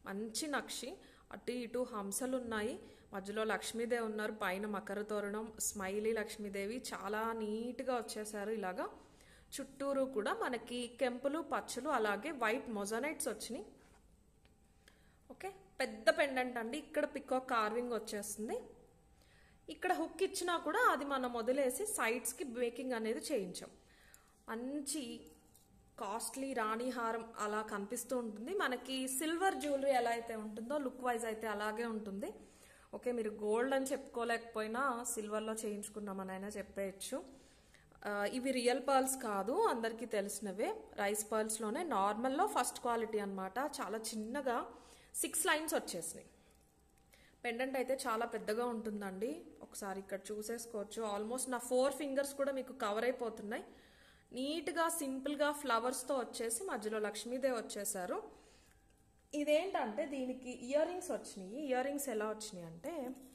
మంచి నక్షి అటు ఇటు హంసలు ఉన్నాయి మధ్యలో లక్ష్మీదేవి ఉన్నారు పైన మకర తోరణం స్మైలీ లక్ష్మీదేవి చాలా నీట్గా వచ్చేసారు ఇలాగా చుట్టూరు కూడా మనకి కెంపులు పచ్చులు అలాగే వైట్ మొజనైట్స్ వచ్చినాయి ఓకే పెద్ద పెండెంట్ అండి ఇక్కడ పికాక్ కార్వింగ్ వచ్చేస్తుంది ఇక్కడ హుక్ ఇచ్చినా కూడా అది మనం వదిలేసి సైడ్స్కి బేకింగ్ అనేది చేయించాం మంచి కాస్ట్లీ రాణి హారం అలా కనిపిస్తూ ఉంటుంది మనకి సిల్వర్ జ్యువెలరీ ఎలా అయితే ఉంటుందో లుక్ వైజ్ అయితే అలాగే ఉంటుంది ఓకే మీరు గోల్డ్ అని చెప్పుకోలేకపోయినా సిల్వర్లో చేయించుకున్నామనైనా చెప్పేయచ్చు ఆ, ఇవి రియల్ పర్ల్స్ కాదు అందరికీ తెలిసినవే రైస్ పర్ల్స్లోనే నార్మల్లో ఫస్ట్ క్వాలిటీ అన్నమాట చాలా చిన్నగా సిక్స్ లైన్స్ వచ్చేసినాయి పెండెంట్ అయితే చాలా పెద్దగా ఉంటుందండి ఒకసారి ఇక్కడ చూసేసుకోవచ్చు ఆల్మోస్ట్ నా ఫోర్ ఫింగర్స్ కూడా మీకు కవర్ అయిపోతున్నాయి నీట్గా సింపుల్గా ఫ్లవర్స్తో వచ్చేసి మధ్యలో లక్ష్మీదేవి వచ్చేసారు ఇదేంటంటే దీనికి ఇయర్ రింగ్స్ వచ్చినాయి ఇయర్ రింగ్స్ ఎలా వచ్చినాయి అంటే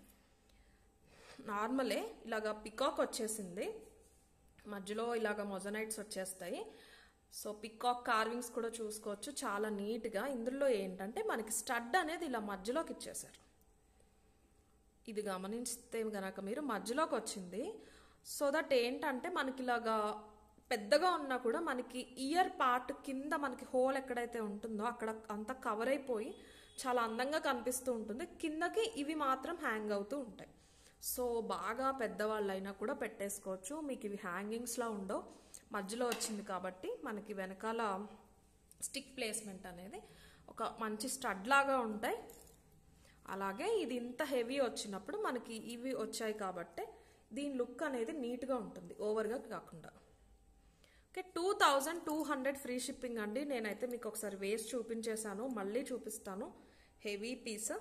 నార్మలే ఇలాగ పికాక్ వచ్చేసింది మధ్యలో ఇలాగ మొజనైట్స్ వచ్చేస్తాయి సో పికాక్ కార్వింగ్స్ కూడా చూసుకోవచ్చు చాలా నీట్గా ఇందులో ఏంటంటే మనకి స్టడ్ అనేది ఇలా మధ్యలోకి ఇచ్చేసారు ఇది గమనిస్తే గనక మీరు మధ్యలోకి వచ్చింది సో దట్ ఏంటంటే మనకి ఇలాగా పెద్దగా ఉన్నా కూడా మనకి ఇయర్ పార్ట్ కింద మనకి హోల్ ఎక్కడైతే ఉంటుందో అక్కడ అంతా కవర్ అయిపోయి చాలా అందంగా కనిపిస్తూ ఉంటుంది కిందకి ఇవి మాత్రం హ్యాంగ్ అవుతూ ఉంటాయి సో బాగా పెద్దవాళ్ళైనా కూడా పెట్టేసుకోవచ్చు మీకు ఇవి హ్యాంగింగ్స్లా ఉండవు మధ్యలో వచ్చింది కాబట్టి మనకి వెనకాల స్టిక్ ప్లేస్మెంట్ అనేది ఒక మంచి స్టడ్ లాగా ఉంటాయి అలాగే ఇది ఇంత హెవీ వచ్చినప్పుడు మనకి ఇవి వచ్చాయి కాబట్టి దీని లుక్ అనేది నీట్గా ఉంటుంది ఓవర్గా కాకుండా okay two thousand two hundred free shipping అండి నేనైతే మీకు ఒకసారి వేస్ట్ చూపించేశాను మళ్ళీ చూపిస్తాను హెవీ పీస్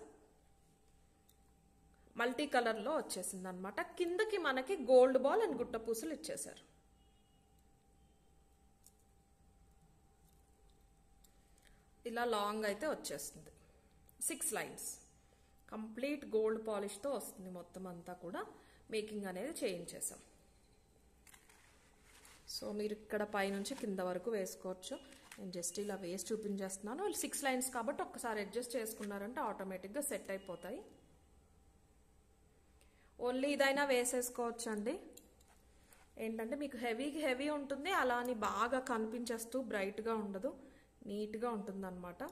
మల్టీ కలర్లో వచ్చేసింది అనమాట కిందకి మనకి గోల్డ్ బాల్ అండ్ గుట్ట పూసలు ఇచ్చేశారు ఇలా లాంగ్ అయితే వచ్చేస్తుంది సిక్స్ లైన్స్ కంప్లీట్ గోల్డ్ పాలిష్తో వస్తుంది మొత్తం అంతా కూడా మేకింగ్ అనేది చేయించేసాం సో మీరు ఇక్కడ పైనుంచి కింద వరకు వేసుకోవచ్చు నేను జస్ట్ ఇలా వేసి చూపించేస్తున్నాను సిక్స్ లైన్స్ కాబట్టి ఒక్కసారి అడ్జస్ట్ చేసుకున్నారంటే ఆటోమేటిక్గా సెట్ అయిపోతాయి ఓన్లీ ఇదైనా వేసేసుకోవచ్చు అండి ఏంటంటే మీకు హెవీకి హెవీ ఉంటుంది అలా అని బాగా కనిపించేస్తూ బ్రైట్గా ఉండదు నీట్గా ఉంటుంది అనమాట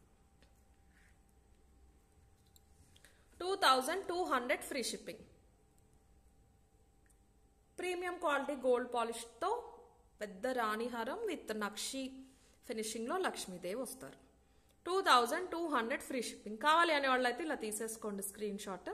two thousand two hundred free shipping premium quality gold పాలిష్తో పెద్ద రాణిహారం విత్ నక్షి ఫినిషింగ్లో లక్ష్మీదేవి వస్తారు two thousand two hundred free shipping కావాలి అనే వాళ్ళైతే ఇలా తీసేసుకోండి స్క్రీన్ షాట్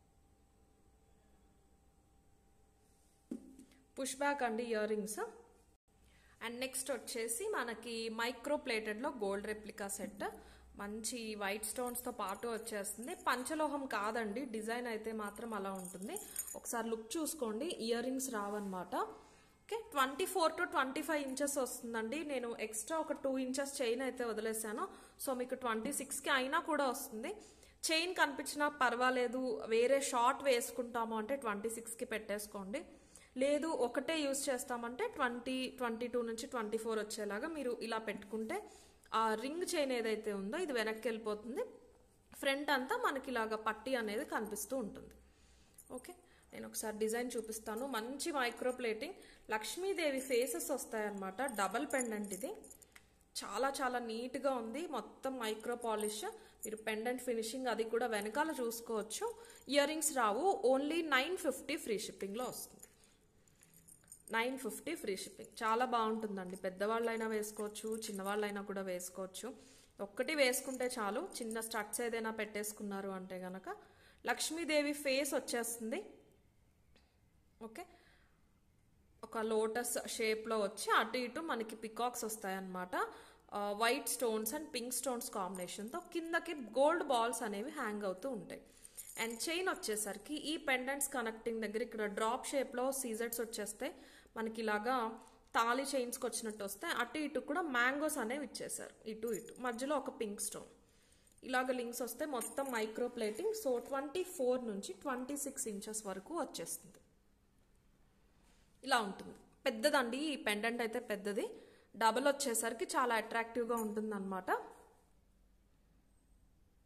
పుష్ బ్యాక్ అండి ఇయర్ రింగ్స్ అండ్ నెక్స్ట్ వచ్చేసి మనకి మైక్రో ప్లేటెడ్లో గోల్డ్ రెప్లికా సెట్ మంచి వైట్ స్టోన్స్తో పాటు వచ్చేస్తుంది పంచలోహం కాదండి డిజైన్ అయితే మాత్రం అలా ఉంటుంది ఒకసారి లుక్ చూసుకోండి ఇయర్ రింగ్స్ రావన్నమాట okay twenty four to twenty five inches వస్తుందండి నేను ఎక్స్ట్రా ఒక టూ ఇంచెస్ చైన్ అయితే వదిలేసాను సో మీకు ట్వంటీ సిక్స్కి అయినా కూడా వస్తుంది చైన్ కనిపించినా పర్వాలేదు వేరే షార్ట్ వేసుకుంటాము అంటే ట్వంటీ సిక్స్కి పెట్టేసుకోండి లేదు ఒకటే యూస్ చేస్తామంటే ట్వంటీ ట్వంటీ టూ నుంచి ట్వంటీ ఫోర్ వచ్చేలాగా మీరు ఇలా పెట్టుకుంటే ఆ రింగ్ చైన్ ఏదైతే ఉందో ఇది వెనక్కి వెళ్ళిపోతుంది ఫ్రంట్ అంతా మనకి ఇలాగా పట్టి అనేది కనిపిస్తూ ఉంటుంది ఓకే నేను ఒకసారి డిజైన్ చూపిస్తాను మంచి మైక్రో ప్లేటింగ్ లక్ష్మీదేవి ఫేసెస్ వస్తాయన్నమాట డబల్ పెండెంట్ ఇది చాలా చాలా నీట్గా ఉంది మొత్తం మైక్రో పాలిష్ మీరు పెండెంట్ ఫినిషింగ్ అది కూడా వెనకాల చూసుకోవచ్చు ఇయర్ రింగ్స్ రావు ఓన్లీ నైన్ ఫిఫ్టీ ఫ్రీ షిప్పింగ్లో వస్తుంది నైన్ ఫిఫ్టీ ఫ్రీ షిప్పింగ్ చాలా బాగుంటుందండి పెద్దవాళ్ళైనా వేసుకోవచ్చు చిన్నవాళ్ళైనా కూడా వేసుకోవచ్చు ఒక్కటి వేసుకుంటే చాలు చిన్న స్టట్స్ ఏదైనా పెట్టేసుకున్నారు అంటే గనక లక్ష్మీదేవి ఫేస్ వచ్చేస్తుంది ఓకే ఒక లోటస్ షేప్లో వచ్చి అటు ఇటు మనకి పికాక్స్ వస్తాయన్నమాట white stones and pink stones కాంబినేషన్తో కిందకి గోల్డ్ బాల్స్ అనేవి హ్యాంగ్ అవుతూ ఉంటాయి అండ్ చైన్ వచ్చేసరికి ఈ పెండెంట్స్ కనెక్టింగ్ దగ్గర ఇక్కడ డ్రాప్ షేప్లో సీజర్స్ వచ్చేస్తే మనకి ఇలాగా తాళి చైన్స్కి వచ్చినట్టు వస్తే అటు ఇటు కూడా మ్యాంగోస్ అనేవి ఇచ్చేసారు ఇటు ఇటు మధ్యలో ఒక పింక్ స్టోన్ ఇలాగ లింక్స్ వస్తే మొత్తం micro plating so twenty four నుంచి ట్వంటీ సిక్స్ ఇంచెస్ వరకు వచ్చేస్తుంది ఇలా ఉంటుంది పెద్దదండి ఈ పెండెంట్ అయితే పెద్దది డబల్ వచ్చేసరికి చాలా అట్రాక్టివ్గా ఉంటుంది అనమాట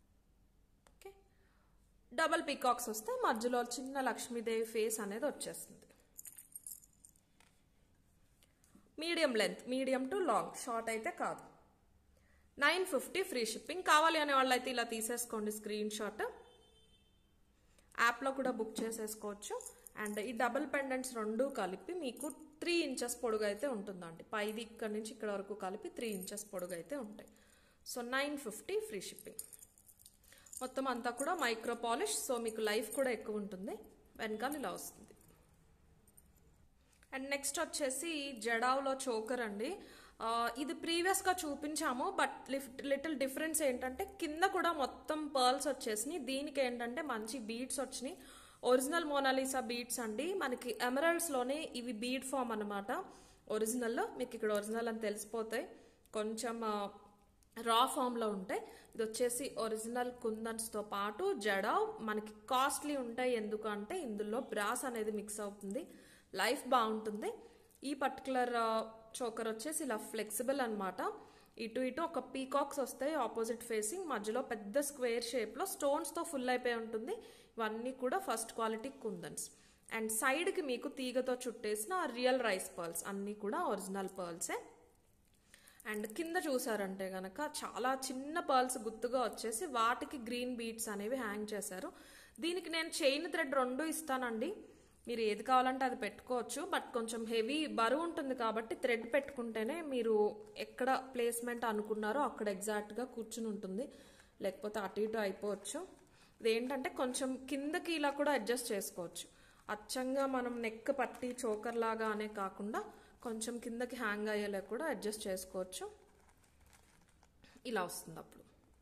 డబల్ పీకాక్స్ వస్తే మధ్యలో చిన్న లక్ష్మీదేవి ఫేస్ అనేది వచ్చేస్తుంది medium length medium to long short అయితే కాదు నైన్ ఫిఫ్టీ ఫ్రీ షిప్పింగ్ కావాలి అనే వాళ్ళు అయితే ఇలా తీసేసుకోండి స్క్రీన్ షాట్ యాప్లో కూడా బుక్ చేసేసుకోవచ్చు అండ్ ఈ డబుల్ పెండెంట్స్ రెండు కలిపి మీకు త్రీ ఇంచెస్ పొడుగు అయితే ఉంటుందండి పైది ఇక్కడ నుంచి ఇక్కడ వరకు కలిపి త్రీ ఇంచెస్ పొడుగు అయితే ఉంటాయి so nine fifty free shipping మొత్తం అంతా కూడా మైక్రో పాలిష్ సో మీకు లైఫ్ కూడా ఎక్కువ ఉంటుంది వెనకాల ఇలా వస్తుంది అండ్ నెక్స్ట్ వచ్చేసి జడావ్లో చోకర్ అండి ఆ, ఇది ప్రీవియస్గా చూపించాము బట్ లిటిల్ డిఫరెన్స్ ఏంటంటే కింద కూడా మొత్తం పర్ల్స్ వచ్చేసినాయి దీనికి ఏంటంటే మంచి బీడ్స్ వచ్చినాయి ఒరిజినల్ మోనాలిసా బీడ్స్ అండి మనకి ఎమరల్డ్స్లోనే ఇవి బీడ్ ఫామ్ అనమాట ఒరిజినల్లో మీకు ఇక్కడ ఒరిజినల్ అని తెలిసిపోతాయి కొంచెం రా ఫామ్లో ఉంటాయి ఇది వచ్చేసి ఒరిజినల్ కుందన్స్తో పాటు జడావ్ మనకి కాస్ట్లీ ఉంటాయి ఎందుకు అంటే ఇందులో బ్రాస్ అనేది మిక్స్ అవుతుంది లైఫ్ బాగుంటుంది ఈ పర్టికులర్ చోకర్ వచ్చేసి ఇలా ఫ్లెక్సిబుల్ అన్నమాట ఇటు ఇటు ఒక పీకాక్స్ వస్తాయి ఆపోజిట్ ఫేసింగ్ మధ్యలో పెద్ద స్క్వేర్ షేప్లో స్టోన్స్తో ఫుల్ అయిపోయి ఉంటుంది ఇవన్నీ కూడా ఫస్ట్ క్వాలిటీ కుందన్స్ అండ్ సైడ్కి మీకు తీగతో చుట్టేసిన రియల్ రైస్ పర్ల్స్ అన్నీ కూడా ఒరిజినల్ పర్ల్సే అండ్ కింద చూసారంటే గనక చాలా చిన్న పర్ల్స్ గుర్తుగా వచ్చేసి వాటికి గ్రీన్ బీట్స్ అనేవి హ్యాంగ్ చేశారు దీనికి నేను చైన్ థ్రెడ్ రెండు ఇస్తానండి మీరు ఏది కావాలంటే అది పెట్టుకోవచ్చు బట్ కొంచెం హెవీ బరువు ఉంటుంది కాబట్టి థ్రెడ్ పెట్టుకుంటేనే మీరు ఎక్కడ ప్లేస్మెంట్ అనుకున్నారో అక్కడ ఎగ్జాక్ట్గా కూర్చుని ఉంటుంది లేకపోతే అటు ఇటు అయిపోవచ్చు ఇదేంటంటే కొంచెం కిందకి ఇలా కూడా అడ్జస్ట్ చేసుకోవచ్చు అచ్చంగా మనం నెక్ పట్టి చోకర్ లాగా అనే కాకుండా కొంచెం కిందకి హ్యాంగ్ అయ్యేలా కూడా అడ్జస్ట్ చేసుకోవచ్చు ఇలా వస్తుంది అప్పుడు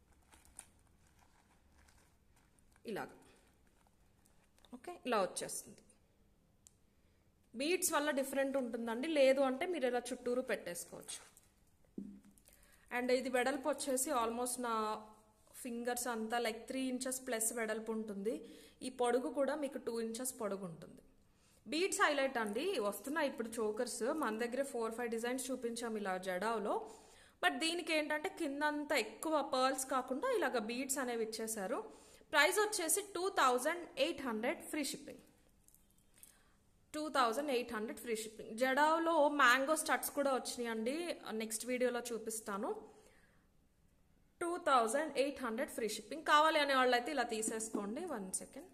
ఇలాగ ఓకే ఇలా వచ్చేస్తుంది బీడ్స్ వల్ల డిఫరెంట్ ఉంటుందండి లేదు అంటే మీరు ఇలా చుట్టూరు పెట్టేసుకోవచ్చు అండ్ ఇది వెడల్పు వచ్చేసి ఆల్మోస్ట్ నా ఫింగర్స్ అంతా లైక్ త్రీ ఇంచెస్ ప్లస్ వెడల్పు ఉంటుంది ఈ పొడుగు కూడా మీకు టూ ఇంచెస్ పొడుగు ఉంటుంది బీడ్స్ హైలైట్ అండి వస్తున్నాయి ఇప్పుడు చోకర్స్ మన దగ్గర ఫోర్ ఫైవ్ డిజైన్స్ చూపించాం ఇలా జడావ్లో బట్ దీనికి ఏంటంటే కిందంతా ఎక్కువ పర్ల్స్ కాకుండా ఇలాగ బీడ్స్ అనేవి ఇచ్చేశారు ప్రైస్ వచ్చేసి two thousand eight hundred free shipping two thousand eight hundred free shipping జడావ్లో మ్యాంగో స్టట్స్ కూడా వచ్చినాయండి నెక్స్ట్ వీడియోలో చూపిస్తాను two thousand eight hundred free shipping కావాలి అనే వాళ్ళు అయితే ఇలా తీసేసుకోండి one second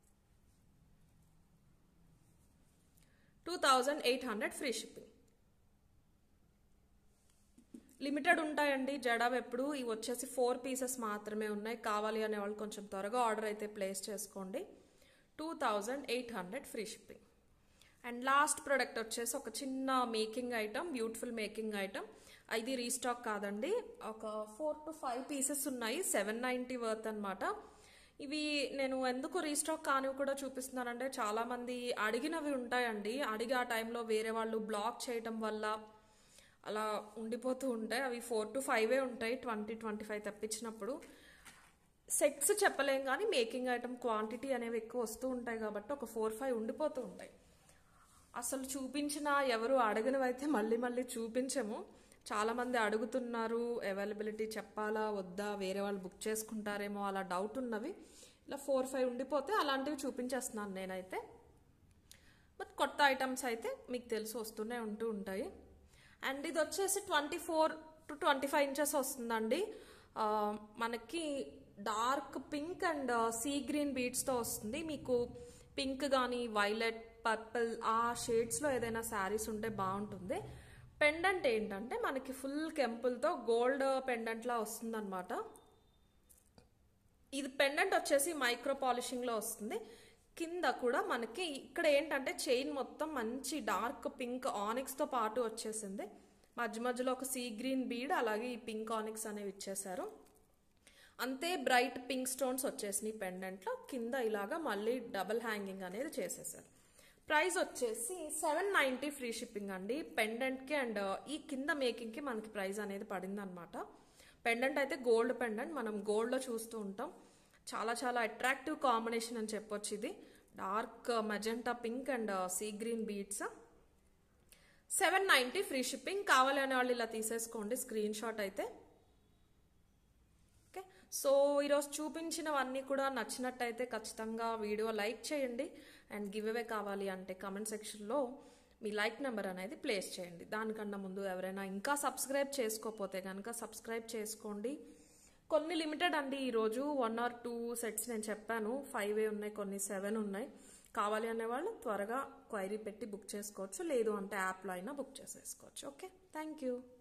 two thousand eight hundred free shipping limited ఉంటాయండి జడాబ్ ఎప్పుడు ఇవి వచ్చేసి ఫోర్ పీసెస్ మాత్రమే ఉన్నాయి కావాలి అనే వాళ్ళు కొంచెం త్వరగా ఆర్డర్ అయితే ప్లేస్ చేసుకోండి two thousand eight hundred free shipping and last product వచ్చేసి ఒక చిన్న making item beautiful making item ఇది రీస్టాక్ కాదండి ఒక ఫోర్ టు ఫైవ్ పీసెస్ ఉన్నాయి సెవెన్ నైంటీ వర్త్ అనమాట ఇవి నేను ఎందుకు రీస్టాక్ కానివి కూడా చూపిస్తున్నానంటే చాలామంది అడిగినవి ఉంటాయండి అడిగి ఆ టైంలో వేరే వాళ్ళు బ్లాక్ చేయటం వల్ల అలా ఉండిపోతూ ఉంటాయి అవి ఫోర్ టు ఫైవే ఉంటాయి ట్వంటీ ట్వంటీ ఫైవ్ తెప్పించినప్పుడు సెట్స్ చెప్పలేం కానీ మేకింగ్ ఐటమ్ క్వాంటిటీ అనేవి ఎక్కువ వస్తూ ఉంటాయి కాబట్టి ఒక ఫోర్ ఫైవ్ ఉండిపోతూ ఉంటాయి అసలు చూపించిన ఎవరు అడగనివైతే మళ్ళీ మళ్ళీ చూపించము చాలామంది అడుగుతున్నారు అవైలబిలిటీ చెప్పాలా వద్దా వేరే వాళ్ళు బుక్ చేసుకుంటారేమో అలా డౌట్ ఉన్నవి ఇలా ఫోర్ ఫైవ్ ఉండిపోతే అలాంటివి చూపించేస్తున్నాను నేనైతే బట్ కొత్త ఐటమ్స్ అయితే మీకు తెలిసి వస్తూనే ఉంటూ ఉంటాయి అండ్ ఇది వచ్చేసి twenty four to twenty five inches వస్తుందండి ఆ, మనకి dark pink and sea green బీడ్స్తో వస్తుంది మీకు పింక్ కానీ వైలెట్ పర్పుల్ ఆ షేడ్స్లో ఏదైనా శారీస్ ఉంటే బాగుంటుంది పెండెంట్ ఏంటంటే మనకి ఫుల్ కెంపుల్తో గోల్డ్ పెండెంట్లా వస్తుందన్నమాట ఇది పెండెంట్ వచ్చేసి మైక్రో పాలిషింగ్లో వస్తుంది కింద కూడా మనకి ఇక్కడ ఏంటంటే చైన్ మొత్తం మంచి డార్క్ పింక్ ఆనిక్స్తో పాటు వచ్చేసింది మధ్య మధ్యలో ఒక సీ గ్రీన్ బీడ్ అలాగే ఈ పింక్ ఆనిక్స్ అనేవి ఇచ్చేసారు అంతే బ్రైట్ పింక్ స్టోన్స్ వచ్చేసినాయి పెండెంట్లో కింద ఇలాగా మళ్ళీ డబుల్ హ్యాంగింగ్ అనేది చేసేసారు ప్రైస్ వచ్చేసి సెవెన్ నైంటీ ఫ్రీ షిప్పింగ్ అండి పెండెంట్కి అండ్ ఈ కింద మేకింగ్కి మనకి ప్రైస్ అనేది పడింది అనమాట పెండెంట్ అయితే గోల్డ్ పెండెంట్ మనం గోల్డ్లో చూస్తూ ఉంటాం చాలా చాలా అట్రాక్టివ్ కాంబినేషన్ అని చెప్పొచ్చు ఇది dark magenta pink and sea green beads seven ninety free shipping కావాలి అనే వాళ్ళు ఇలా తీసేసుకోండి స్క్రీన్ షాట్ అయితే ఓకే సో ఈరోజు చూపించినవన్నీ కూడా నచ్చినట్టయితే ఖచ్చితంగా వీడియో లైక్ చేయండి అండ్ గివ్ అవే కావాలి అంటే కామెంట్ సెక్షన్లో మీ లైక్ నెంబర్ అనేది ప్లేస్ చేయండి దానికన్నా ముందు ఎవరైనా ఇంకా సబ్స్క్రైబ్ చేసుకోకపోతే కనుక సబ్స్క్రైబ్ చేసుకోండి కొన్ని లిమిటెడ్ అండి ఈరోజు వన్ ఆర్ టూ సెట్స్ నేను చెప్పాను ఫైవ్ ఏ ఉన్నాయి కొన్ని సెవెన్ ఉన్నాయి కావాలి అనేవాళ్ళు త్వరగా క్వైరీ పెట్టి బుక్ చేసుకోవచ్చు లేదు అంటే యాప్లో అయినా బుక్ చేసేసుకోవచ్చు ఓకే థ్యాంక్ యూ